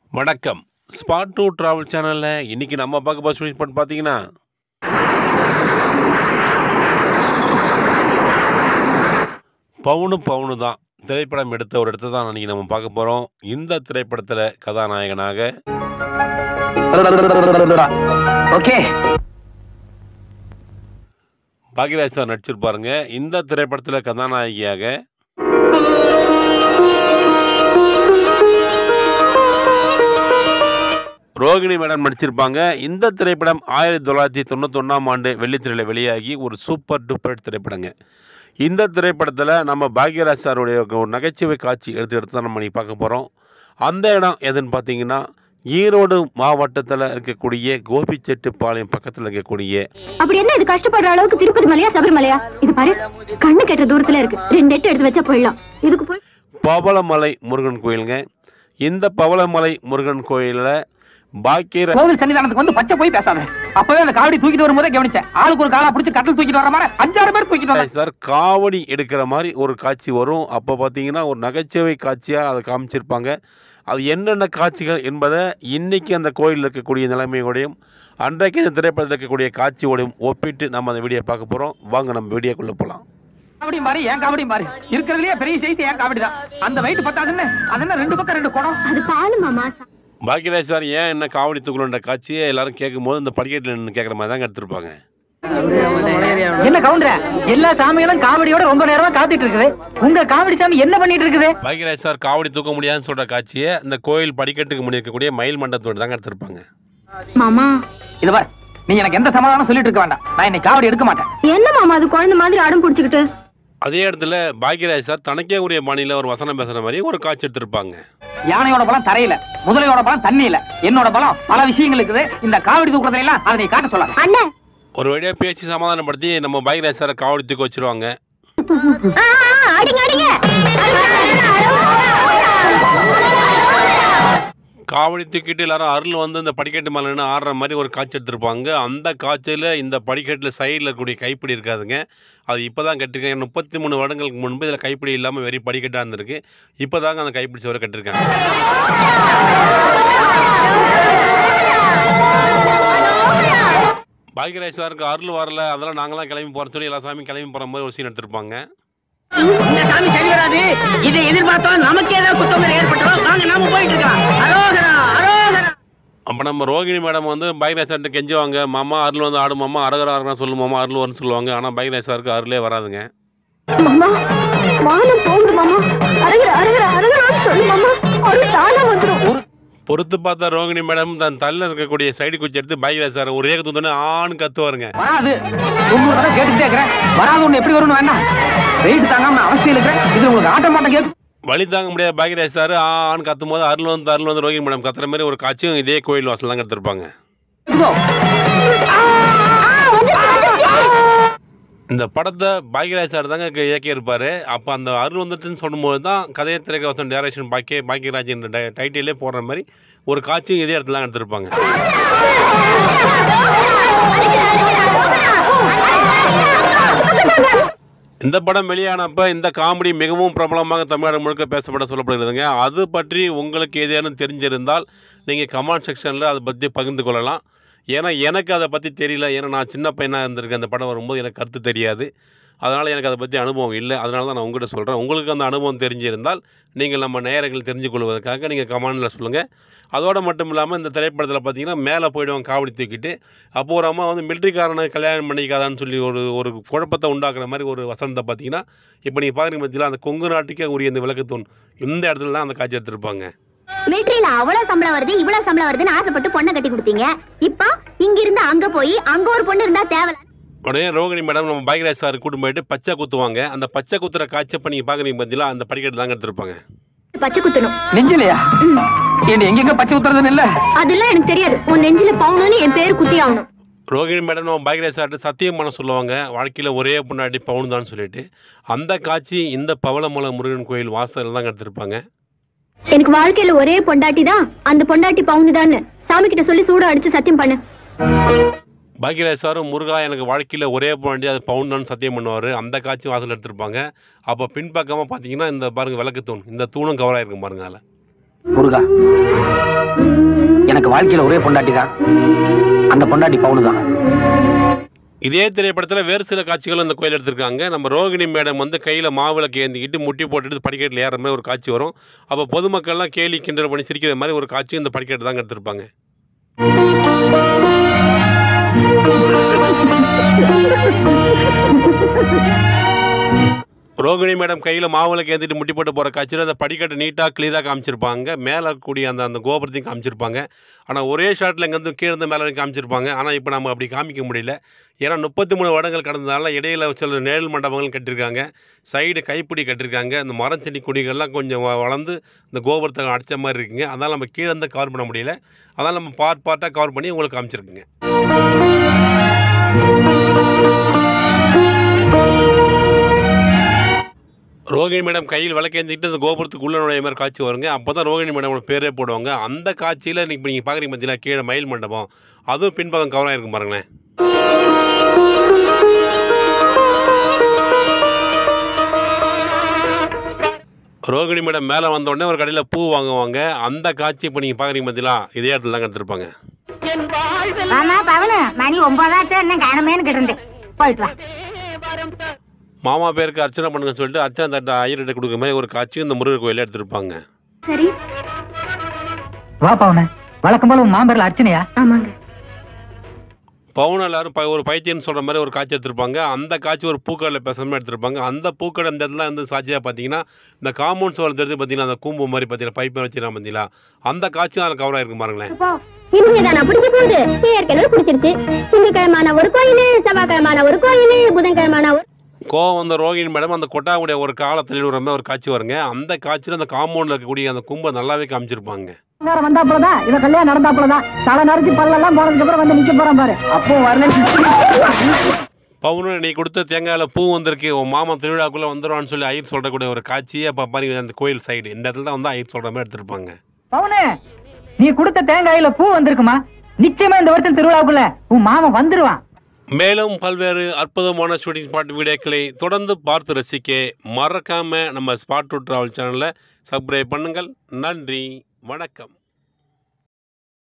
வணக்கம் spot two travel சேனலில் இன்றைக்கி நம்ம பார்க்க போகிற ஸ்டூடெண்ட் ஸ்பாட் பார்த்தீங்கன்னா பவுனு பவுனு தான் திரைப்படம் எடுத்த ஒரு இடத்த தான் இன்றைக்கி நம்ம பார்க்க போகிறோம் இந்த திரைப்படத்தில் கதாநாயகனாக ஓகே பாக்யராஜ் சார் நடிச்சிருப்பாருங்க இந்த திரைப்படத்தில் கதாநாயகியாக ரோகிணி மேடம் நடிச்சிருப்பாங்க இந்த திரைப்படம் ஆயிரத்தி தொள்ளாயிரத்தி தொண்ணூத்தொன்னாம் ஆண்டு வெள்ளித்திரையில் வெளியாகி ஒரு சூப்பர் டூப்பர் ஹிட் திரைப்படங்க இந்த திரைப்படத்தில் நம்ம பாக்யராஜ் சாருடைய ஒரு நகைச்சுவை காட்சி எடுத்து எடுத்து தான் நம்ம நீ பார்க்க போகிறோம் அந்த இடம் எதுன்னு பார்த்தீங்கன்னா ஈரோடு மாவட்டத்தில் இருக்கக்கூடிய கோபிச்செட்டிப்பாளையம் பக்கத்தில் இருக்கக்கூடிய அப்படி என்ன இது கஷ்டப்படுற அளவுக்கு திருப்பதி மலையா சபரிமலையா இது பாரு கண்ணு கெட்ட தூரத்துல இருக்கு ரெண்டு எட்டு எடுத்து வச்சா போயிடலாம் இதுக்கு போய் பவளமலை முருகன் கோயிலுங்க இந்த பவளமலை முருகன் கோயிலில் பாக்கியர கோவில் சன்னிதானத்துக்கு வந்து பச்சை போய் பேசாத அப்பவே அந்த காவடி தூக்கிட்டு வரும்போதே கவனிச்சேன் ஆளுக்கு ஒரு காலா பிடிச்சு கட்டில் தூக்கிட்டு வர மாதிரி அஞ்சாறு பேர் தூக்கிட்டு வந்தாங்க சார் காவடி எடுக்கிற மாதிரி ஒரு காட்சி வரும் அப்போ பார்த்தீங்கன்னா ஒரு நகைச்சுவை காட்சியாக அதை காமிச்சிருப்பாங்க அது என்னென்ன காட்சிகள் என்பதை இன்னைக்கு அந்த கோயிலில் இருக்கக்கூடிய நிலைமையோடையும் அன்றைக்கு இந்த திரைப்படத்தில் இருக்கக்கூடிய காட்சியோடையும் ஒப்பிட்டு நம்ம அந்த வீடியோ பார்க்க போகிறோம் வாங்க நம்ம வீடியோக்குள்ளே போகலாம் காவடியும் பாரு ஏன் காவடியும் பாரு இருக்கிறதுலயே பெரிய சைஸ் ஏன் காவடி தான் அந்த வெயிட் பத்தாதுன்னு அது என்ன ரெண்டு பக்கம் ரெண்டு குடம் அது பாலு மாமா பாக்கியராஜ் சார் ஏன் என்ன காவடி தூக்கணுன்ற காட்சியை எல்லாரும் கேட்கும்போது இந்த படிக்கட்டில் நின்று கேட்குற மாதிரி தாங்க எடுத்திருப்பாங்க என்ன கவுண்டர எல்லா சாமிகளும் காவடியோட ரொம்ப நேரமா காத்துட்டு இருக்குது உங்க காவடி சாமி என்ன பண்ணிட்டு இருக்குது பாக்கியராஜ் சார் காவடி தூக்க முடியாதுன்னு சொல்கிற காட்சியை இந்த கோயில் படிக்கட்டுக்கு முன்னாடி இருக்கக்கூடிய மயில் மண்டபத்தோடு தாங்க எடுத்திருப்பாங்க மாமா இது பாரு நீ எனக்கு எந்த சமாதானம் சொல்லிட்டு இருக்க வேண்டாம் நான் இன்னைக்கு காவடி எடுக்க மாட்டேன் என்ன மாமா அது குழந்தை மாதிரி அடம் புடிச்சுக்கிட்டு அதே இடத்துல பாக்யராஜ் சார் தனக்கே உரிய பாணியில் ஒரு வசனம் பேசுகிற மாதிரி ஒரு காட்சி எடுத்திருப்பாங்க யானையோட பலம் தரையில முதலையோட பலம் தண்ணியில என்னோட பலம் பல விஷயங்கள் இருக்குது இந்த காவடி தூக்குறதுல எல்லாம் அதை நீ காட்ட சொல்லாத அண்ணன் ஒரு வழியாக பேசி சமாதானப்படுத்தி நம்ம பாக்யராஜ் சாரை காவடி தூக்க வச்சிருவாங்க ஆ, ஆ, அடிங்க அடிங்க காவடி தூக்கிட்டு எல்லாரும் அருள் வந்து இந்த படிக்கட்டு மேலே நின்று ஆடுற மாதிரி ஒரு காட்சி எடுத்திருப்பாங்க அந்த காட்சியில் இந்த படிக்கட்டில் சைடில் இருக்கக்கூடிய கைப்பிடி இருக்காதுங்க அது இப்போ தான் கட்டிருக்காங்க முப்பத்தி மூணு வருடங்களுக்கு முன்பு இதில் கைப்பிடி இல்லாமல் வெறி படிக்கட்டாக இருந்திருக்கு இப்போ தாங்க அந்த கைப்பிடி சுவரை கட்டிருக்காங்க பாக்யராஜ் சாருக்கு அருள் வரல அதெல்லாம் நாங்களாம் கிளம்பி போகிறோம் சொல்லி எல்லா சாமியும் கிளம்பி போகிற மாதிரி ஒரு சீன் எடுத்திருப்பாங்க இந்த சாமி சரி வராது இதை எதிர்பார்த்தோம் நமக்கு ஏதாவது குத்தங்கள் ஏற்பட்டுரும் வாங்க நாம போயிட்டு இருக்கலாம் அரோகரா அரோகரா அப்போ நம்ம ரோகிணி மேடம் வந்து பாக்யராஜ் சார்கிட்ட கெஞ்சுவாங்க மாமா அருள் வந்து ஆடும் மாமா அரகர அரகரா சொல்லு மாமா அருள் வரும்னு சொல்லுவாங்க ஆனால் பாக்யராஜ் சாருக்கு அருளே வராதுங்க மாமா வானம் போகுது மாமா அருகிற அருகிற அருகிறான்னு சொல்லு மாமா ஒரு தானா வந்துடும் பொறுத்து பார்த்தா ரோகிணி மேடம் தன் தள்ள இருக்கக்கூடிய சைடு குச்சி எடுத்து பாக்யராஜ் சார் ஒரே தூந்தோடனே ஆண் கத்துவாருங்க வராது தொண்ணூறு தடவை கேட்டுட்டே இருக்கிறேன் வராது ஒண்ணு எப்படி வரும்னு வேண்டாம் வெயிட் தாங்காம நான் அவஸ்தையில் இருக்கிறேன் இது உங்களுக்கு ஆட்ட மாட்டேன் கேட்கும் வழி தாங்க முடியாத பாக்யராஜ் சார் ஆண் கத்தும் போது அருள் வந்து அருள் வந்து ரோகிணி மேடம் கத்துற மாதிரி ஒரு காட்சியும் இதே கோயில் வாசல் தாங்க எடுத்திருப்பாங்க இந்த படத்தை பாக்யராஜ் சார் தாங்க இயக்க- இயக்கியிருப்பார் அப்போ அந்த அருள் வந்துட்டுன்னு சொல்லும்போது தான் கதையை திரைக்கவசம் டேரக்ஷன் பாக்கிய பாக்யராஜ் என்ற டை- டைட்டிலே போடுற மாதிரி ஒரு காட்சியும் இதே இடத்துல தான் எடுத்திருப்பாங்க இந்த படம் வெளியானப்ப இந்த காமெடி மிகவும் பிரபலமாக தமிழ்நாடு முழுக்க பேசப்பட சொல்லப்படுகிறதுங்க அது பற்றி உங்களுக்கு ஏதேனும் தெரிஞ்சிருந்தால் நீங்கள் கமெண்ட் செக்ஷனில் அதை பற்றி பகிர்ந்து கொள்ளலாம் ஏன்னா எனக்கு அதை பற்றி தெரியல ஏன்னா நான் சின்ன பையனாக இருந்திருக்கேன் அந்த படம் வரும்போது எனக்கு கருத்து தெரியாது அதனால் எனக்கு அதை பற்றி அனுபவம் இல்லை அதனால தான் நான் உங்கள்கிட்ட சொல்கிறேன் உங்களுக்கு அந்த அனுபவம் தெரிஞ்சிருந்தால் நீங்கள் நம்ம நேயர்கள் தெரிஞ்சு கொள்வதற்காக நீங்கள் கமெண்டில் சொல்லுங்கள் அதோடு மட்டும் இல்லாமல் இந்த திரைப்படத்தில் பார்த்தீங்கன்னா மேலே போயிடுவாங்க காவடி தூக்கிட்டு அப்போ ஒரு அம்மா வந்து மிலிட்ரிக்காரனை கல்யாணம் பண்ணிக்காதான்னு சொல்லி ஒரு ஒரு குழப்பத்தை உண்டாக்குற மாதிரி ஒரு வசனத்தை பார்த்தீங்கன்னா இப்போ நீங்கள் பார்க்குறீங்க பார்த்தீங்களா அந்த கொங்கு நாட்டுக்கே உரிய இந்த விளக்கத்தூண் இந்த இடத்துல தான் அந்த காட்சி எடுத்திருப்பாங்க மிலிட்டரியில அவ்வளவு சம்பளம் வருது இவ்வளவு சம்பளம் வருதுன்னு ஆசைப்பட்டு பொண்ணை கட்டி கொடுத்தீங்க இப்போ இங்க இருந்து அங்க போய் அங்க ஒரு பொண்ணு இருந்தா தேவை உடனே ரோகிணி மேடம் நம்ம பாக்யராஜ் சார் கூட்டு போயிட்டு பச்சை குத்துவாங்க அந்த பச்சை குத்துற காட்சி இப்போ நீங்கள் பார்க்குறீங்க பார்த்தீங்களா அந்த படிக்கட்டு தாங்க எடுத்திருப்பாங்க பச்சை குத்தணும் நெஞ்சிலையா ம். என்ன எங்கெங்க பச்சை ஊத்துறதுன்னு இல்ல அதெல்லாம் எனக்கு தெரியாது உன் நெஞ்சில பவுனுன்னு என் பேர் குத்தி ஆகணும் ரோகிணி மேடம் நம்ம பாக்யராஜ் சார்ட்டு சத்தியம் பண்ண சொல்லுவாங்க வாழ்க்கையில் ஒரே பொண்ணாட்டி பவுன் தான் சொல்லிட்டு அந்த காட்சி இந்த பவளமலை முருகன் கோயில் வாசலில் தான் எடுத்திருப்பாங்க எனக்கு வாழ்க்கையில ஒரே பொண்டாட்டி தான் அந்த பொண்டாட்டி பவுனு தான் சாமி கிட்ட சொல்லி சூட அடிச்சு சத்தியம் பண்ணு பாக்யராஜ் சாரும் முருகா எனக்கு வாழ்க்கையில் ஒரே பாண்டி அது பவுண்டான்னு சத்தியம் பண்ணுவார் அந்த காட்சி வாசல் எடுத்திருப்பாங்க அப்போ பின்பக்கமாக பார்த்தீங்கன்னா இந்த பாருங்க விளக்கு தூண் இந்த தூணும் கவர் ஆயிருக்கும் பாருங்க அதில் முருகா எனக்கு வாழ்க்கையில ஒரே பொண்டாட்டி தான் அந்த பொண்டாட்டி பவுனு தான் இதே திரைப்படத்தில் வேறு சில காட்சிகளும் இந்த கோயில் எடுத்திருக்காங்க நம்ம ரோகிணி மேடம் வந்து கையில் மாவிளக்கு ஏந்திக்கிட்டு முட்டி போட்டுட்டு படிக்கட்டில் ஏறுற மாதிரி ஒரு காட்சி வரும் அப்போ பொதுமக்கள்லாம் கேலி கிண்டல் பண்ணி சிரிக்கிற மாதிரி ஒரு காட்சி இந்த படிக்கட்டு தாங்க எடுத்திருப்பாங்க ரோகிணி மேடம் கையில் மாவிளக்கு ஏந்திட்டு முட்டி போட்டு போகிற காட்சியில் அந்த படிக்கட்டு நீட்டாக கிளியராக காமிச்சிருப்பாங்க மேலே கூடிய அந்த அந்த கோபுரத்தையும் காமிச்சிருப்பாங்க ஆனால் ஒரே ஷாட்டில் இங்கேருந்து கீழே இருந்து மேலே வரைக்கும் காமிச்சிருப்பாங்க ஆனால் இப்போ நம்ம அப்படி காமிக்க முடியல ஏன்னா முப்பத்தி மூணு வருடங்கள் கடந்ததால இடையில சில நிழல் மண்டபங்கள் கட்டியிருக்காங்க சைடு கைப்பிடி கட்டியிருக்காங்க இந்த மரம் செடி கொடிகள்லாம் கொஞ்சம் வ- வளர்ந்து இந்த கோபுரத்தை அடித்த மாதிரி இருக்குங்க அதனால் நம்ம கீழே இருந்து கவர் பண்ண முடியல அதனால் நம்ம பார்ட் பார்ட்டாக கவர் பண்ணி உங்களுக்கு காமிச்சிருக்குங்க ரோகிணி மேடம் கையில் விளக்கேந்திக்கிட்டு அந்த கோபுரத்துக்கு உள்ள நுழைய மாதிரி காட்சி வருங்க அப்போ தான் ரோகிணி மேடமோட பேரே போடுவாங்க அந்த காட்சியில் இப்போ நீங்கள் பார்க்குறீங்க பார்த்தீங்களா கீழே மயில் மண்டபம் அதுவும் பின்பக்கம் கவராக இருக்கும் பாருங்களேன் ரோகிணி மேடம் மேலே வந்த உடனே ஒரு கடையில் பூ வாங்குவாங்க அந்த காட்சி இப்போ நீங்கள் பார்க்குறீங்க பார்த்தீங்களா இதே இடத்துல தான் எடுத்திருப்பாங்க ஆமா பவனு மணி ஒன்பதாச்சு என்ன காணமேன்னு கிடந்தேன் போயிட்டு வா மாமா பேருக்கு அர்ச்சனை பண்ணுங்க சொல்லிட்டு அர்ச்சனை தட்டை ஐயர்கிட்ட கொடுக்குற மாதிரி ஒரு காட்சி இந்த முருகர் கோயிலில் எடுத்திருப்பாங்க சரி வா பவுன வழக்கம் போல உன் மாம்பரில் அர்ச்சனையா ஆமாங்க பவுன் எல்லாரும் ப- ஒரு பைத்தியம்னு சொல்கிற மாதிரி ஒரு காட்சி எடுத்திருப்பாங்க அந்த காட்சி ஒரு பூக்கடையில் பேசுகிற மாதிரி எடுத்திருப்பாங்க அந்த பூக்கடை இந்த இடத்துல வந்து சாட்சியாக பார்த்தீங்கன்னா இந்த காம்பவுண்ட் சோல் தெரிஞ்சு பார்த்தீங்கன்னா அந்த கூம்பு மாதிரி பார்த்தீங்கன்னா பைப்பை வச்சுக்கலாம் பார்த்தீங்களா அந்த காட்சி தான் அதில் கவராக இருக்கும் பாருங்களேன் இனிமேதான் பிடிக்க போகுது ஏற்கனவே பிடிச்சிருச்சு திங்கக்கிழமான ஒரு கோயில் செவ்வாய்க்கிழமான ஒரு கோயில் புதன்கிழமான ஒரு கோவம் வந்த ரோகிணி மேடம் அந்த கொட்டாவுடைய ஒரு காலத்தில் விடுற மாதிரி ஒரு காட்சி வருங்க அந்த காட்சியில் அந்த காம்பவுண்டில் இருக்கக்கூடிய அந்த கும்பை நல்லாவே காமிச்சிருப்பாங்க நேரம் வந்தாப்புலதான் இவ கல்யாணம் நடந்தாப்புலதான் தலை நரைச்சு பல்லெல்லாம் போனதுக்கு அப்புறம் வந்து நிக்க போறான் பாரு அப்போ வரல பவுனு நீ கொடுத்த தேங்காயில் பூ வந்திருக்கு உன் மாமன் திருவிழாக்குள்ளே வந்துடுவான்னு சொல்லி ஐயர் சொல்கிறக்கூடிய ஒரு காட்சியை அப்போ பாருங்க அந்த கோயில் சைடு இந்த இடத்துல தான் வந்து ஐயர் சொல்கிற மாதிரி எடுத்திருப்பாங்க பவுனு நீ கொடுத்த தேங்காயில பூ வந்திருக்குமா நிச்சயமா இந்த வருஷம் திருவிழாவுக்குள்ள உன் மாமன் வந்துருவான் மேலும் பல்வேறு அற்புதமான ஷூட்டிங் ஸ்பாட் வீடியோக்களை தொடர்ந்து பார்த்து ரசிக்க மறக்காம நம்ம ஸ்பாட் டு டிராவல் சேனலை சப்ஸ்கிரைப் பண்ணுங்கள் நன்றி வணக்கம்